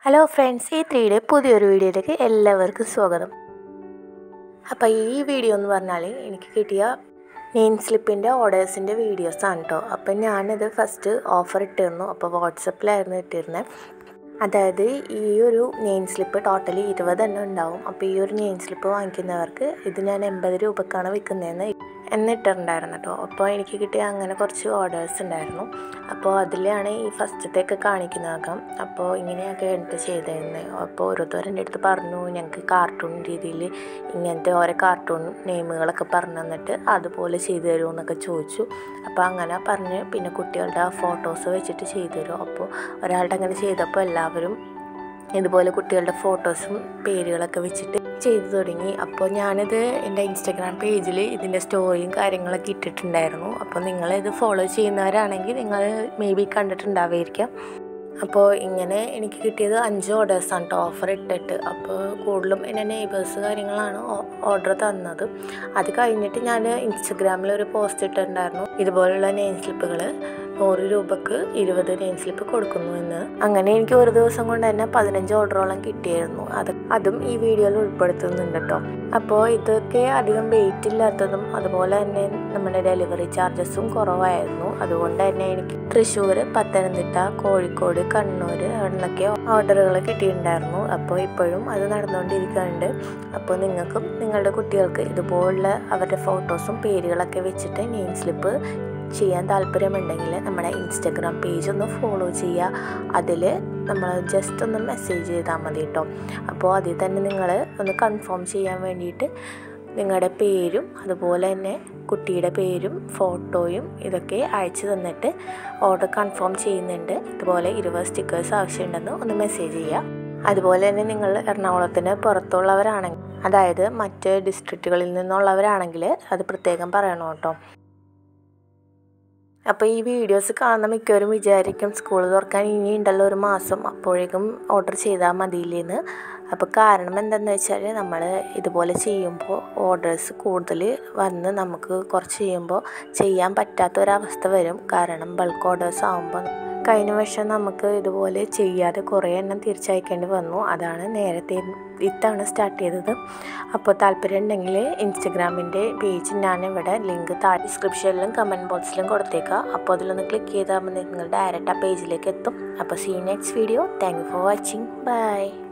hello friends ഈ ത്രീയുടെ പുതിയൊരു വീഡിയോയിലേക്ക് എല്ലാവർക്കും സ്വാഗതം അപ്പോൾ ഈ വീഡിയോ എന്ന് പറഞ്ഞാൽ എനിക്ക് കിട്ടിയ നെയിം സ്ലിപ്പിൻ്റെ ഓർഡേഴ്സിൻ്റെ വീഡിയോസാണ് കേട്ടോ അപ്പം ഞാനിത് ഫസ്റ്റ് ഓഫർ ഇട്ടിരുന്നു അപ്പോൾ വാട്സപ്പിലായിരുന്നു ഇട്ടിരുന്നത് അതായത് ഈ ഒരു നെയിം സ്ലിപ്പ് ടോട്ടലി ഇരുപതെണ്ണം ഉണ്ടാവും അപ്പോൾ ഈ ഒരു നെയിം സ്ലിപ്പ് വാങ്ങിക്കുന്നവർക്ക് ഇത് ഞാൻ എൺപത് രൂപക്കാണ് വിൽക്കുന്നതെന്ന് എന്നിട്ടുണ്ടായിരുന്നു കേട്ടോ അപ്പോൾ എനിക്ക് കിട്ടിയ അങ്ങനെ കുറച്ച് ഓർഡേഴ്സ് ഉണ്ടായിരുന്നു അപ്പോൾ അതിലാണ് ഈ ഫസ്റ്റത്തേക്ക് കാണിക്കുന്നതാക്കാം അപ്പോൾ ഇങ്ങനെയൊക്കെ എന്നിട്ട് ചെയ്തിരുന്നത് അപ്പോൾ ഓരോരുത്തർ എൻ്റെ അടുത്ത് പറഞ്ഞു ഞങ്ങൾക്ക് കാർട്ടൂൺ രീതിയിൽ ഇങ്ങനത്തെ ഓരോ കാർട്ടൂൺ നെയിമുകളൊക്കെ പറഞ്ഞു തന്നിട്ട് അതുപോലെ ചെയ്തു തരുമോ എന്നൊക്കെ ചോദിച്ചു അപ്പോൾ അങ്ങനെ പറഞ്ഞ് പിന്നെ കുട്ടികളുടെ ഫോട്ടോസ് വെച്ചിട്ട് ചെയ്തു തരും അപ്പോൾ ഒരാളുടെ അങ്ങനെ ചെയ്തപ്പോൾ എല്ലാവരും ഇതുപോലെ കുട്ടികളുടെ ഫോട്ടോസും പേരുകളൊക്കെ വെച്ചിട്ട് ചെയ്തു തുടങ്ങി അപ്പോൾ ഞാനിത് എൻ്റെ ഇൻസ്റ്റാഗ്രാം പേജിൽ ഇതിൻ്റെ സ്റ്റോറിയും കാര്യങ്ങളൊക്കെ ഇട്ടിട്ടുണ്ടായിരുന്നു അപ്പോൾ നിങ്ങളിത് ഫോളോ ചെയ്യുന്നവരാണെങ്കിൽ നിങ്ങൾ മേ ബി കണ്ടിട്ടുണ്ടാവുമായിരിക്കാം അപ്പോൾ ഇങ്ങനെ എനിക്ക് കിട്ടിയത് അഞ്ച് ഓർഡേഴ്സാണ് കേട്ടോ ഓഫർ ഇട്ടിട്ട് അപ്പോൾ കൂടുതലും എൻ്റെ നെയ്ബേഴ്സ് കാര്യങ്ങളാണ് ഓർഡർ തന്നത് അത് കഴിഞ്ഞിട്ട് ഞാൻ ഇൻസ്റ്റഗ്രാമിൽ ഒരു പോസ്റ്റ് ഇട്ടിട്ടുണ്ടായിരുന്നു ഇതുപോലുള്ള നെയിം സ്ലിപ്പുകൾ നൂറ് രൂപക്ക് ഇരുപത് നെയിം സ്ലിപ്പ് കൊടുക്കുന്നു എന്ന് അങ്ങനെ എനിക്ക് ഒരു ദിവസം കൊണ്ട് തന്നെ പതിനഞ്ച് ഓർഡറോളം കിട്ടിയായിരുന്നു അത് അതും ഈ വീഡിയോയിൽ ഉൾപ്പെടുത്തുന്നുണ്ട് കേട്ടോ അപ്പോൾ ഇതൊക്കെ അധികം വെയിറ്റ് ഇല്ലാത്തതും അതുപോലെ തന്നെ നമ്മുടെ ഡെലിവറി ചാർജസും കുറവായിരുന്നു അതുകൊണ്ട് തന്നെ എനിക്ക് തൃശ്ശൂർ പത്തനംതിട്ട കോഴിക്കോട് കണ്ണൂർ അവിടെ നിന്നൊക്കെ ഓർഡറുകൾ കിട്ടിയിട്ടുണ്ടായിരുന്നു അപ്പോൾ ഇപ്പോഴും അത് നടന്നുകൊണ്ടിരിക്കുന്നുണ്ട് അപ്പോൾ നിങ്ങൾക്കും നിങ്ങളുടെ കുട്ടികൾക്ക് ഇതുപോലുള്ള അവരുടെ ഫോട്ടോസും പേരുകളൊക്കെ വെച്ചിട്ട് നെയിം സ്ലിപ്പ് ചെയ്യാൻ താല്പര്യമുണ്ടെങ്കിൽ നമ്മുടെ ഇൻസ്റ്റഗ്രാം പേജ് ഒന്ന് ഫോളോ ചെയ്യുക അതിൽ നമ്മൾ ജസ്റ്റ് ഒന്ന് മെസ്സേജ് ചെയ്താൽ മതി കേട്ടോ അപ്പോൾ അതിൽ തന്നെ നിങ്ങൾ ഒന്ന് കൺഫേം ചെയ്യാൻ വേണ്ടിയിട്ട് നിങ്ങളുടെ പേരും അതുപോലെ തന്നെ കുട്ടിയുടെ പേരും ഫോട്ടോയും ഇതൊക്കെ അയച്ചു തന്നിട്ട് ഓർഡർ കൺഫേം ചെയ്യുന്നുണ്ട് ഇതുപോലെ ഇരുപത് സ്റ്റിക്കേഴ്സ് ആവശ്യമുണ്ടെന്ന് ഒന്ന് മെസ്സേജ് ചെയ്യുക അതുപോലെ തന്നെ നിങ്ങൾ എറണാകുളത്തിന് പുറത്തുള്ളവരാണെങ്കിൽ അതായത് മറ്റ് ഡിസ്ട്രിക്റ്റുകളിൽ നിന്നുള്ളവരാണെങ്കിൽ അത് പ്രത്യേകം പറയണം കേട്ടോ അപ്പോൾ ഈ വീഡിയോസ് കാണുന്ന മിക്കവരും വിചാരിക്കും സ്കൂൾ തുറക്കാൻ ഇനി ഉണ്ടല്ലോ ഒരു മാസം അപ്പോഴേക്കും ഓർഡർ ചെയ്താൽ മതിയില്ലേന്ന് അപ്പോൾ കാരണം എന്താണെന്ന് വെച്ചാൽ നമ്മൾ ഇതുപോലെ ചെയ്യുമ്പോൾ ഓർഡേഴ്സ് കൂടുതൽ വന്ന് നമുക്ക് കുറച്ച് ചെയ്യുമ്പോൾ ചെയ്യാൻ പറ്റാത്തൊരവസ്ഥ വരും കാരണം ബൾക്ക് ഓർഡേഴ്സ് ആകുമ്പോൾ കഴിഞ്ഞ വർഷം നമുക്ക് ഇതുപോലെ ചെയ്യാതെ കുറേ എണ്ണം തിരിച്ചയക്കേണ്ടി വന്നു അതാണ് നേരത്തെ ഇത്തവണ സ്റ്റാർട്ട് ചെയ്തത് അപ്പോൾ താല്പര്യം ഉണ്ടെങ്കിൽ ഇൻസ്റ്റഗ്രാമിൻ്റെ പേജ് ഞാനിവിടെ ലിങ്ക് താഴെ ഡിസ്ക്രിപ്ഷനിലും കമൻറ്റ് ബോക്സിലും കൊടുത്തേക്കാം അപ്പോൾ അതിലൊന്ന് ക്ലിക്ക് ചെയ്താൽ മതി നിങ്ങൾ ഡയറക്റ്റ് ആ പേജിലേക്ക് എത്തും അപ്പോൾ see next video thank you for watching by